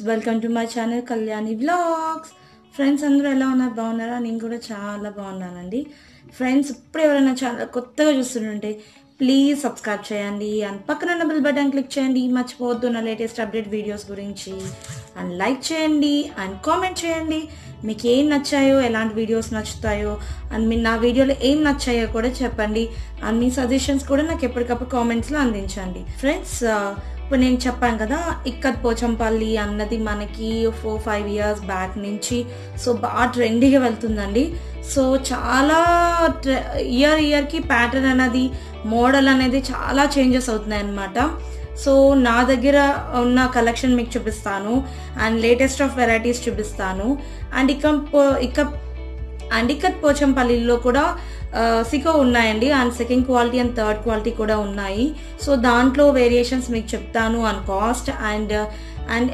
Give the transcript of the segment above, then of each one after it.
welcome to my channel Kalyani blogs friends అందరూ ఎలా ఉన్నారు బాగున్నారా నేను కూడా చాలా బాగున్నానండి ఫ్రెండ్స్ ఇప్పుడు ఎవరైనా ఛానల్ కొత్తగా చూస్తుంటే ప్లీజ్ సబ్స్క్రైబ్ చేయండి అండ్ పక్కన ఉన్న బెల్ బటన్ క్లిక్ చేయండి మర్చిపోవద్దు నా లేటెస్ట్ అప్డేట్ వీడియోస్ గురించి అండ్ లైక్ చేయండి అండ్ కామెంట్ చేయండి మీకు ఏం నచ్చాయో ఎలాంటి వీడియోస్ నచ్చుతాయో అండ్ మీ నా వీడియోలో ఏం నచ్చాయో కూడా చెప్పండి అండ్ మీ సజెషన్స్ కూడా నాకు ఎప్పటికప్పుడు కామెంట్స్లో అందించండి ఫ్రెండ్స్ ఇప్పుడు నేను చెప్పాను కదా ఇక్కత్ పోచంపల్లి అన్నది మనకి ఫోర్ ఫైవ్ ఇయర్స్ బ్యాక్ నుంచి సో బాగా ట్రెండీగా వెళ్తుందండి సో చాలా ఇయర్ ఇయర్కి ప్యాటర్న్ అనేది మోడల్ అనేది చాలా చేంజెస్ అవుతున్నాయి అన్నమాట సో నా దగ్గర ఉన్న కలెక్షన్ మీకు చూపిస్తాను అండ్ లేటెస్ట్ ఆఫ్ వెరైటీస్ చూపిస్తాను అండ్ ఇక ఇక అండ్ ఇక్కత్ పోచంపల్లిలో కూడా సికో ఉన్నాయండి and second quality and third quality కూడా ఉన్నాయి సో దాంట్లో వేరియేషన్స్ మీకు చెప్తాను and cost and and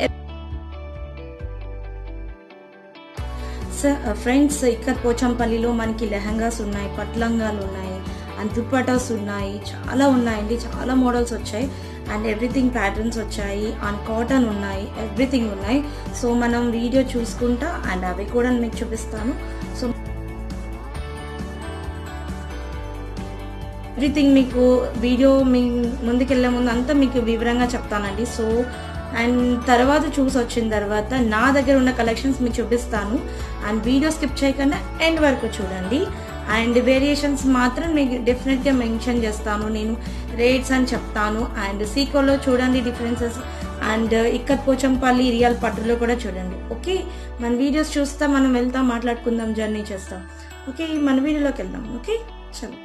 friends ikat పోచంపల్లిలో మనకి లెహంగాస్ ఉన్నాయి పట్లంగాలు ఉన్నాయి అండ్ దుప్పటాస్ ఉన్నాయి చాలా ఉన్నాయండి చాలా మోడల్స్ వచ్చాయి అండ్ ఎవ్రీథింగ్ ప్యాటర్న్స్ వచ్చాయి అండ్ కాటన్ ఉన్నాయి ఎవ్రీథింగ్ ఉన్నాయి సో మనం వీడియో చూసుకుంటా అండ్ అవి కూడా మీకు చూపిస్తాను సో ఎవ్రీథింగ్ మీకు వీడియో మీ ముందుకెళ్లే ముందు అంతా మీకు వివరంగా చెప్తానండి సో అండ్ తర్వాత చూసి వచ్చిన తర్వాత నా దగ్గర ఉన్న కలెక్షన్స్ మీకు చూపిస్తాను అండ్ వీడియో స్కిప్ చేయకుండా ఎండ్ వరకు చూడండి అండ్ వేరియేషన్స్ మాత్రం మీకు డెఫినెట్గా మెన్షన్ చేస్తాను నేను రేట్స్ అని చెప్తాను అండ్ సీకోలో చూడండి differences and ikat Pochampalli real పట్టులో కూడా చూడండి ఓకే మన వీడియోస్ చూస్తా మనం వెళ్తాం మాట్లాడుకుందాం జర్నీ చేస్తాం ఓకే మన వీడియోలోకి వెళ్దాం ఓకే చలో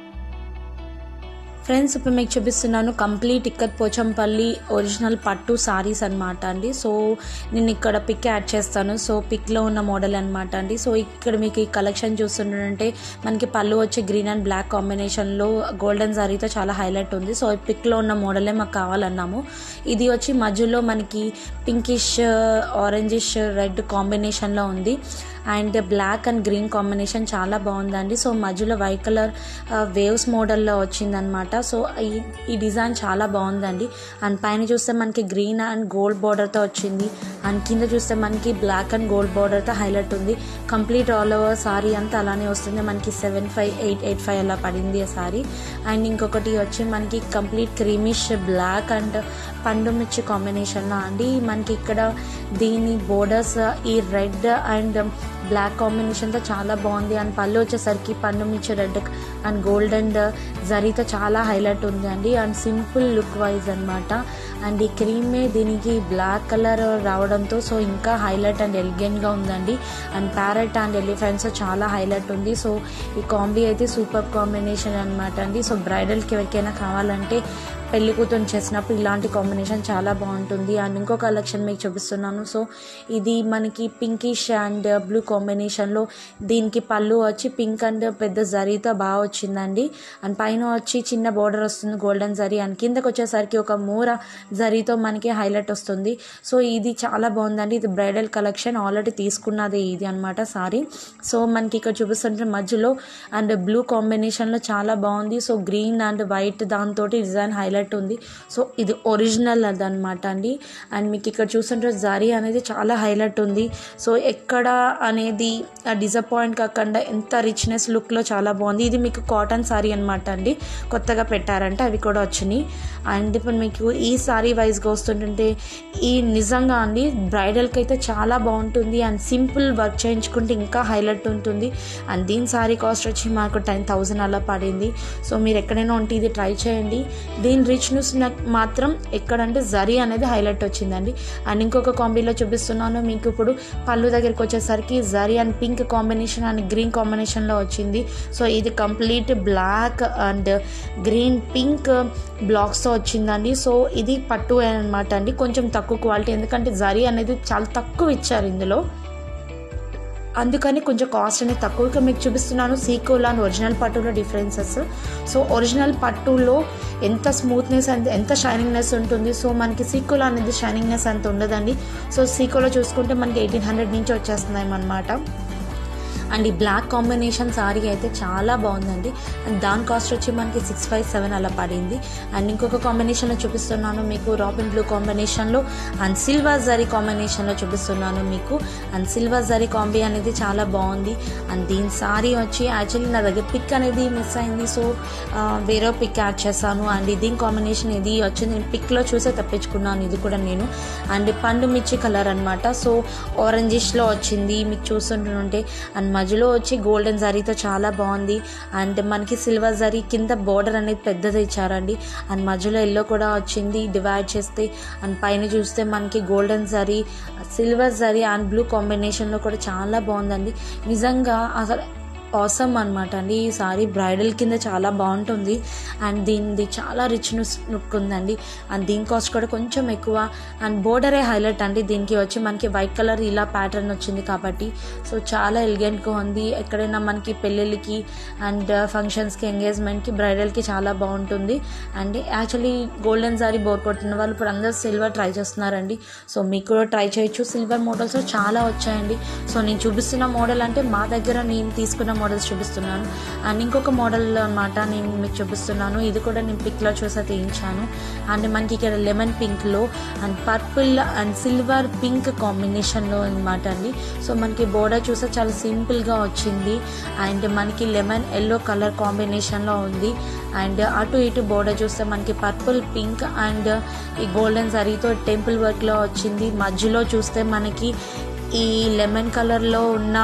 ఫ్రెండ్స్ ఇప్పుడు మీకు చూపిస్తున్నాను కంప్లీట్ ఇక్కత్ పోచంపల్లి ఒరిజినల్ పట్టు సారీస్ అనమాట అండి సో నేను ఇక్కడ పిక్ యాడ్ చేస్తాను సో పిక్లో ఉన్న మోడల్ అనమాట అండి సో ఇక్కడ మీకు ఈ కలెక్షన్ చూస్తుంటే మనకి పళ్ళు వచ్చి గ్రీన్ అండ్ బ్లాక్ కాంబినేషన్లో గోల్డెన్ సారీతో చాలా హైలైట్ ఉంది సో ఈ పిక్లో ఉన్న మోడలే మాకు కావాలన్నాము ఇది వచ్చి మధ్యలో మనకి పింకిష్ ఆరెంజిష్ రెడ్ కాంబినేషన్లో ఉంది and black and green combination చాలా బాగుందండి సో మధ్యలో వైట్ కలర్ వేవ్స్ మోడల్లో వచ్చిందనమాట సో ఈ ఈ డిజైన్ చాలా బాగుందండి అండ్ పైన చూస్తే మనకి గ్రీన్ అండ్ గోల్డ్ బార్డర్తో వచ్చింది అండ్ కింద చూస్తే మనకి బ్లాక్ అండ్ గోల్డ్ బార్డర్తో హైలైట్ ఉంది కంప్లీట్ ఆల్ ఓవర్ సారీ అంతా అలానే వస్తుంది మనకి seven five eight eight five అలా పడింది ఆ సారీ అండ్ ఇంకొకటి వచ్చి మనకి కంప్లీట్ క్రీమిష్ బ్లాక్ అండ్ పండు మిర్చి కాంబినేషన్లో అండి మనకి ఇక్కడ దీని బోర్డర్స్ ఈ రెడ్ అండ్ బ్లాక్ కాంబినేషన్తో చాలా బాగుంది అండ్ పళ్ళు వచ్చేసరికి పండు మిర్చి రెడ్ అండ్ గోల్డ్ అండ్ జరీతో చాలా హైలైట్ ఉంది అండి అండ్ సింపుల్ లుక్ వైజ్ అనమాట అండ్ ఈ క్రీమే దీనికి బ్లాక్ కలర్ రావడంతో సో ఇంకా హైలైట్ అండ్ ఎలిగెంట్గా ఉందండి అండ్ ప్యారెట్ అండ్ ఎలిఫెంట్స్ చాలా హైలైట్ ఉంది సో ఈ కాంబీ అయితే సూపర్ కాంబినేషన్ అనమాట అండి సో బ్రైడల్కి ఎవరికైనా కావాలంటే పెళ్లి కూతురు చేసినప్పుడు ఇలాంటి కాంబినేషన్ చాలా బాగుంటుంది అండ్ ఇంకో కలెక్షన్ మీకు చూపిస్తున్నాను సో ఇది మనకి పింకిష్ అండ్ బ్లూ కాంబినేషన్లో దీనికి పళ్ళు వచ్చి పింక్ అండ్ పెద్ద జరీతో బాగా వచ్చిందండి అండ్ పైన వచ్చి చిన్న బోర్డర్ వస్తుంది గోల్డెన్ జరీ అండ్ కిందకి వచ్చేసరికి ఒక మూర జరీతో మనకి హైలైట్ వస్తుంది సో ఇది చాలా బాగుందండి ఇది బ్రైడల్ కలెక్షన్ ఆల్రెడీ తీసుకున్నది ఇది అనమాట సారీ సో మనకి ఇక్కడ చూపిస్తుంటే మధ్యలో అండ్ బ్లూ కాంబినేషన్లో చాలా బాగుంది సో గ్రీన్ అండ్ వైట్ దాంతో డిజైన్ హైలైట్ హైలైట్ ఉంది సో ఇది ఒరిజినల్ అదనమాట అండి అండ్ మీకు ఇక్కడ చూస్తుంటే జరీ అనేది చాలా హైలైట్ ఉంది సో ఎక్కడ అనేది డిసప్పాయింట్ కాకుండా ఎంత రిచ్నెస్ లుక్లో చాలా బాగుంది ఇది మీకు కాటన్ సారీ అనమాట అండి కొత్తగా పెట్టారంటే అవి కూడా వచ్చినాయి అండ్ ఇప్పుడు మీకు ఈ సారీ వైజ్గా వస్తుంటుంటే ఈ నిజంగా అండి బ్రైడల్కి అయితే చాలా బాగుంటుంది అండ్ సింపుల్ వర్క్ చేయించుకుంటే ఇంకా హైలైట్ ఉంటుంది అండ్ దీని సారీ కాస్ట్ వచ్చి మాకు టెన్ థౌజండ్ అలా పడింది సో మీరు ఎక్కడైనా ఉంటే ఇది ట్రై చేయండి దీని రిచ్నెస్ మాత్రం ఎక్కడంటే జరీ అనేది హైలైట్ వచ్చిందండి అండ్ ఇంకొక కాంబీలో చూపిస్తున్నాను మీకు ఇప్పుడు పళ్ళు దగ్గరికి వచ్చేసరికి zari and pink combination and green కాంబినేషన్లో వచ్చింది సో ఇది complete black and green pink బ్లాక్స్తో వచ్చిందండి సో ఇది పట్టు అనమాట అండి కొంచెం తక్కువ క్వాలిటీ ఎందుకంటే జరీ అనేది చాలా తక్కువ ఇచ్చారు ఇందులో అందుకని కొంచెం కాస్ట్ అనేది తక్కువగా మీకు చూపిస్తున్నాను సీకోలో అండ్ ఒరిజినల్ పట్టులో డిఫరెన్సెస్ సో ఒరిజినల్ పట్టులో ఎంత స్మూత్నెస్ అండ్ ఎంత షైనింగ్నెస్ ఉంటుంది సో మనకి సీకోలో అనేది షైనింగ్నెస్ అంత ఉండదండి సో సీకోలో చూసుకుంటే మనకి ఎయిటీన్ హండ్రెడ్ నుంచి వచ్చేస్తున్నాయి అన్నమాట అండ్ ఈ బ్లాక్ కాంబినేషన్ సారీ అయితే చాలా బాగుందండి అండ్ దాని కాస్ట్ వచ్చి మనకి సిక్స్ ఫైవ్ సెవెన్ అలా పడింది అండ్ ఇంకొక కాంబినేషన్లో చూపిస్తున్నాను మీకు రాబిన్ బ్లూ కాంబినేషన్లో అండ్ సిల్వర్ జరీ కాంబినేషన్లో చూపిస్తున్నాను మీకు అండ్ సిల్వర్ జరీ కాంబీ అనేది చాలా బాగుంది అండ్ దీని సారీ వచ్చి యాక్చువల్లీ నా దగ్గర పిక్ అనేది మిస్ అయింది సో ఆ, వేరే పిక్ యాడ్ చేస్తాను అండ్ దీని కాంబినేషన్ ఇది వచ్చి నేను పిక్లో చూసే తప్పించుకున్నాను ఇది కూడా నేను అండ్ పండు మిర్చి కలర్ అనమాట సో ఆరెంజిష్లో వచ్చింది మీకు చూస్తుంటుంటే అండ్ మధ్యలో వచ్చి గోల్డెన్ జరీతో చాలా బాగుంది అండ్ మనకి సిల్వర్ జరీ కింద బోర్డర్ అనేది పెద్దది ఇచ్చారండి అండ్ మధ్యలో ఎల్లో కూడా వచ్చింది డివైడ్ చేస్తే అండ్ పైన చూస్తే మనకి golden zari silver zari and blue కాంబినేషన్లో కూడా చాలా బాగుందండి నిజంగా అసలు ఆసమ్ అనమాట అండి ఈ సారీ బ్రైడల్ కింద చాలా బాగుంటుంది అండ్ దీనిది చాలా రిచ్ లుక్ ఉందండి అండ్ దీని కాస్ట్ కూడా కొంచెం ఎక్కువ అండ్ బోర్డరే హైలైట్ అండి దీనికి వచ్చి మనకి వైట్ కలర్ ఇలా ప్యాటర్న్ వచ్చింది కాబట్టి సో చాలా ఎలిగెంట్గా ఉంది ఎక్కడైనా మనకి పెళ్ళిళ్ళకి అండ్ ఫంక్షన్స్కి ఎంగేజ్మెంట్కి బ్రైడల్కి చాలా బాగుంటుంది and actually golden sari bore కొట్టిన వాళ్ళు ఇప్పుడు అందరూ సిల్వర్ ట్రై చేస్తున్నారండి సో మీకు కూడా ట్రై చేయొచ్చు సిల్వర్ మోడల్స్ చాలా వచ్చాయండి సో నేను చూపిస్తున్న మోడల్ అంటే మా దగ్గర నేను తీసుకున్న మోడల్స్ చూపిస్తున్నాను అండ్ ఇంకొక మోడల్ అనమాట నేను మీకు చూపిస్తున్నాను ఇది కూడా నేను పిక్లో చూసా తీయించాను అండ్ మనకి ఇక్కడ లెమన్ పింక్లో and purple and silver pink కాంబినేషన్లో అనమాట అండి సో మనకి బోర్డర్ చూస్తే చాలా సింపుల్గా వచ్చింది అండ్ మనకి లెమన్ ఎల్లో కలర్ కాంబినేషన్లో ఉంది అండ్ అటు ఇటు బోర్డర్ చూస్తే మనకి పర్పుల్ పింక్ అండ్ ఈ గోల్డెన్ జరీతో టెంపుల్ వర్క్లో వచ్చింది మధ్యలో చూస్తే మనకి ఈ లెమన్ కలర్లో ఉన్న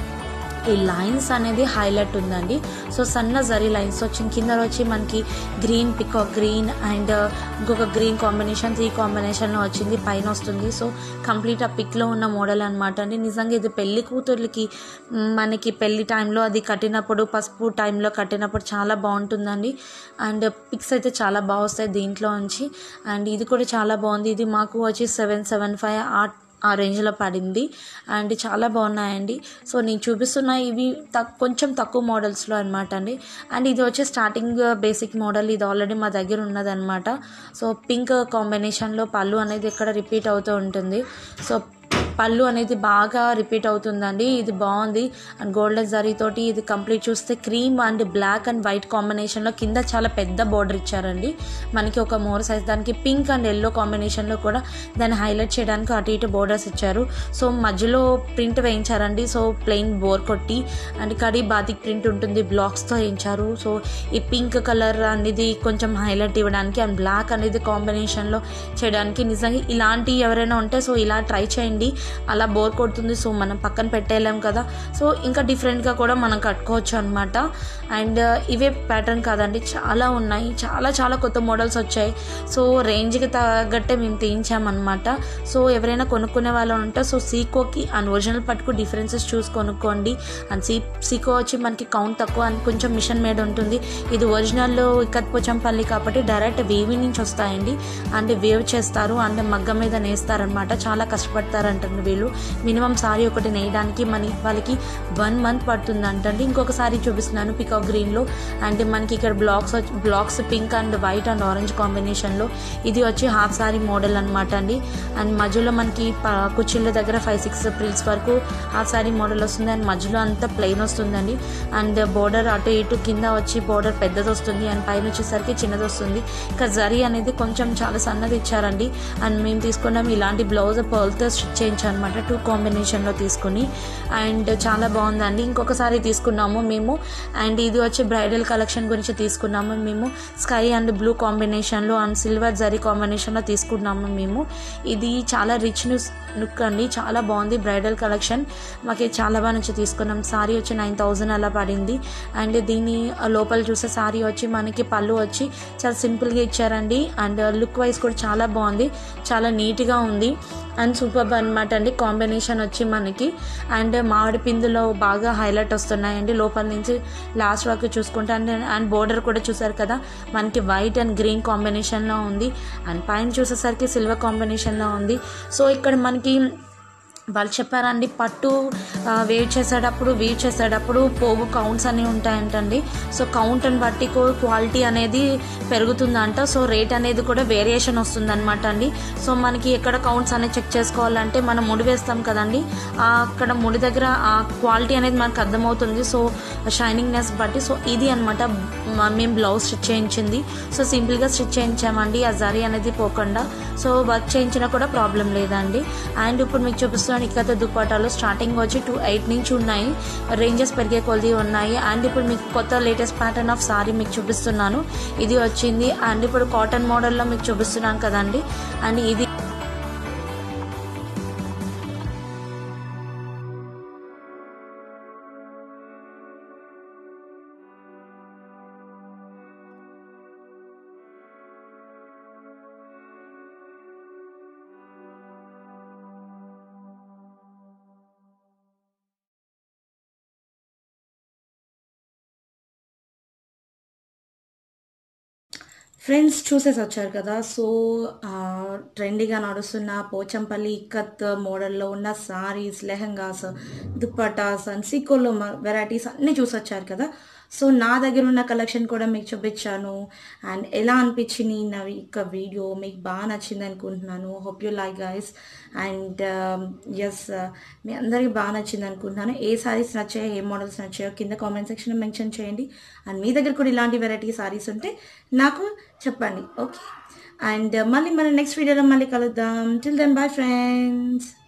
ఈ లైన్స్ అనేది హైలైట్ ఉందండి సో సన్న జరీ లైన్స్ వచ్చింది కింద వచ్చి మనకి గ్రీన్ పికాక్ గ్రీన్ అండ్ ఇంకొక గ్రీన్ కాంబినేషన్ త్రీ కాంబినేషన్లో వచ్చింది పైన వస్తుంది సో కంప్లీట్ ఆ పిక్లో ఉన్న మోడల్ అనమాట అండి నిజంగా ఇది పెళ్లి కూతుర్లకి మ్, మనకి పెళ్లి టైంలో అది కట్టినప్పుడు పసుపు టైంలో కట్టినప్పుడు చాలా బాగుంటుందండి అండ్ పిక్స్ అయితే చాలా బాగా వస్తాయి దీంట్లో నుంచి అండ్ ఇది కూడా చాలా బాగుంది ఇది మాకు వచ్చి సెవెన్ సెవెన్ ఫైవ్ ఆ ఆ రేంజ్లో పడింది అండ్ చాలా బాగున్నాయండి సో నేను చూపిస్తున్న ఇవి తక్ కొంచెం తక్కువ మోడల్స్లో అనమాట అండి అండ్ ఇది వచ్చి స్టార్టింగ్ బేసిక్ మోడల్ ఇది ఆల్రెడీ మా దగ్గర ఉన్నదన్నమాట సో పింక్ కాంబినేషన్లో పళ్ళు అనేది ఇక్కడ రిపీట్ అవుతూ ఉంటుంది సో పళ్ళు అనేది బాగా రిపీట్ అవుతుందండి ఇది బాగుంది అండ్ గోల్డెన్ జరీ తోటి ఇది కంప్లీట్ చూస్తే cream and black and white కాంబినేషన్లో కింద చాలా పెద్ద బోర్డర్ ఇచ్చారండి మనకి ఒక మోర్ సైజ్ దానికి పింక్ అండ్ ఎల్లో కాంబినేషన్లో కూడా దాన్ని హైలైట్ చేయడానికి అటు ఇటు బోర్డర్స్ ఇచ్చారు సో మధ్యలో ప్రింట్ వేయించారండి సో ప్లెయిన్ బోర్ కొట్టి అండ్ కడి బాతిక్ ప్రింట్ ఉంటుంది బ్లాక్స్తో వేయించారు సో ఈ పింక్ కలర్ అనేది కొంచెం హైలైట్ ఇవ్వడానికి అండ్ బ్లాక్ అనేది కాంబినేషన్లో చేయడానికి నిజంగా ఇలాంటి ఎవరైనా ఉంటే సో ఇలా ట్రై చేయండి అలా బోర్ కొడుతుంది సో మనం పక్కన పెట్టేయలేం కదా సో ఇంకా డిఫరెంట్గా కూడా మనం కట్టుకోవచ్చు అనమాట అండ్ ఇవే ప్యాటర్న్ కాదండి చాలా ఉన్నాయి చాలా చాలా కొత్త మోడల్స్ వచ్చాయి సో రేంజ్కి తగ్గట్టే మేము తీయించామన్నమాట సో ఎవరైనా కొనుక్కునే వాళ్ళు ఉంటే సో సీకోకి అండ్ ఒరిజినల్ పట్టుకు డిఫరెన్సెస్ చూసి కొనుక్కోండి అండ్ సీ సీకో వచ్చి మనకి కౌంట్ తక్కువ అండ్ కొంచెం మిషన్ మేడ్ ఉంటుంది ఇది ఒరిజినల్ ఇక్కత్ పోచంపల్లి కాబట్టి డైరెక్ట్ వేవి నుంచి వస్తాయండి అండ్ వేవ్ చేస్తారు అండ్ మగ్గ మీద నేస్తారనమాట చాలా కష్టపడతారంటండి వీళ్ళు మినిమం సారీ ఒకటి నేయడానికి మన వాళ్ళకి వన్ మంత్ పడుతుంది అంటండి ఇంకొక సారీ చూపిస్తున్నాను పికాక్ గ్రీన్లో అండ్ మనకి ఇక్కడ బ్లాక్స్ వచ్చి blocks pink and white and orange కాంబినేషన్లో ఇది వచ్చి హాఫ్ సారీ మోడల్ అనమాట అండి అండ్ మధ్యలో మనకి ప- కుచ్చిళ్ళ దగ్గర ఫైవ్ సిక్స్ ప్రిల్స్ వరకు హాఫ్ సారీ మోడల్ వస్తుంది అండ్ మధ్యలో అంతా ప్లెయిన్ వస్తుందండి అండ్ బోర్డర్ అటు ఇటు కింద వచ్చి బోర్డర్ పెద్దది వస్తుంది అండ్ పైన వచ్చేసరికి చిన్నది వస్తుంది ఇక్కడ జరీ అనేది కొంచెం చాలా సన్నది ఇచ్చారండి అండ్ మేము తీసుకున్నాం ఇలాంటి బ్లౌజ్ పర్ల్తో స్టిచ్ చేయించాం అనమాట టూ కాంబినేషన్లో తీసుకుని అండ్ చాలా బాగుందండి ఇంకొకసారి తీసుకున్నాము మేము అండ్ ఇది వచ్చి బ్రైడల్ కలెక్షన్ గురించి తీసుకున్నాము మేము స్కై అండ్ బ్లూ కాంబినేషన్లో అండ్ సిల్వర్ జరీ కాంబినేషన్లో తీసుకున్నాము మేము ఇది చాలా రిచ్ లుక్ అండి చాలా బాగుంది బ్రైడల్ కలెక్షన్ మాకు చాలా బాగా నుంచి తీసుకున్నాం సారీ వచ్చి నైన్ థౌజండ్ అలా పడింది అండ్ దీని లోపల చూసే సారీ వచ్చి మనకి పళ్ళు వచ్చి చాలా సింపుల్గా ఇచ్చారండి అండ్ లుక్ వైజ్ కూడా చాలా బాగుంది చాలా నీట్గా ఉంది అండ్ సూపర్ అనమాట అండి కాంబినేషన్ వచ్చి మనకి అండ్ మామిడి పిందులో బాగా హైలైట్ వస్తున్నాయండి లోపల నుంచి లాస్ట్ వరకు చూసుకుంటే అండ్ అండ్ బోర్డర్ కూడా చూసారు కదా మనకి వైట్ అండ్ గ్రీన్ కాంబినేషన్లో ఉంది అండ్ పైన చూసేసరికి సిల్వర్ కాంబినేషన్లో ఉంది సో ఇక్కడ మనకి వాళ్ళు చెప్పారండి పట్టు ఆ, వేవ్ చేసేటప్పుడు వీవ్ చేసేటప్పుడు పోగు కౌంట్స్ అనేవి ఉంటాయంటండి సో కౌంట్ని బట్టి కూ- క్వాలిటీ అనేది పెరుగుతుందంట సో రేట్ అనేది కూడా వేరియేషన్ వస్తుందన్నమాట అండి సో మనకి ఎక్కడ కౌంట్స్ అనేది చెక్ చేసుకోవాలంటే మనం ముడి వేస్తాం కదండి ఆ అక్కడ ముడి దగ్గర ఆ క్వాలిటీ అనేది మనకు అర్థమవుతుంది సో షైనింగ్నెస్ బట్టి సో ఇది అనమాట మేము బ్లౌజ్ స్టిచ్ చేయించింది సో సింపుల్గా స్టిచ్ చేయించామండి ఆ జరీ అనేది పోకుండా సో వర్క్ చేయించినా కూడా ప్రాబ్లం లేదండి అండ్ ఇప్పుడు మీకు చూపిస్తున్నాను ఇక్కత దుప్పటాలు స్టార్టింగ్ వచ్చి టూ ఎయిట్ నుంచి ఉన్నాయి రేంజెస్ పెరిగే కొలది ఉన్నాయి అండ్ ఇప్పుడు మీకు కొత్త లేటెస్ట్ ప్యాటర్న్ ఆఫ్ సారీ మీకు చూపిస్తున్నాను ఇది వచ్చింది అండ్ ఇప్పుడు కాటన్ మోడల్లో మీకు చూపిస్తున్నాను కదండి అండ్ ఇది ఫ్రెండ్స్ చూసేసి వచ్చారు కదా సో ట్రెండీగా నడుస్తున్న పోచంపల్లి ఇక్కత్ మోడల్లో ఉన్న సారీస్ లెహంగాస్ దుప్పటాస్ అండ్ సీకోలో వెరైటీస్ అన్నీ చూసొచ్చారు కదా సో నా దగ్గర ఉన్న కలెక్షన్ కూడా మీకు చూపించాను అండ్ ఎలా అనిపించింది నా ఇక వీడియో మీకు బాగా నచ్చింది అనుకుంటున్నాను hope you like guys and yes మీ అందరికీ బాగా నచ్చింది అనుకుంటున్నాను ఏ సారీస్ నచ్చాయో ఏ మోడల్స్ నచ్చాయో కింద కామెంట్ సెక్షన్లో మెన్షన్ చేయండి అండ్ మీ దగ్గర కూడా ఇలాంటి వెరైటీ సారీస్ ఉంటే నాకు చెప్పండి ఓకే అండ్ మళ్ళీ మన నెక్స్ట్ వీడియోలో మళ్ళీ కలుద్దాం టిల్ దెన్ బాయ్ ఫ్రెండ్స్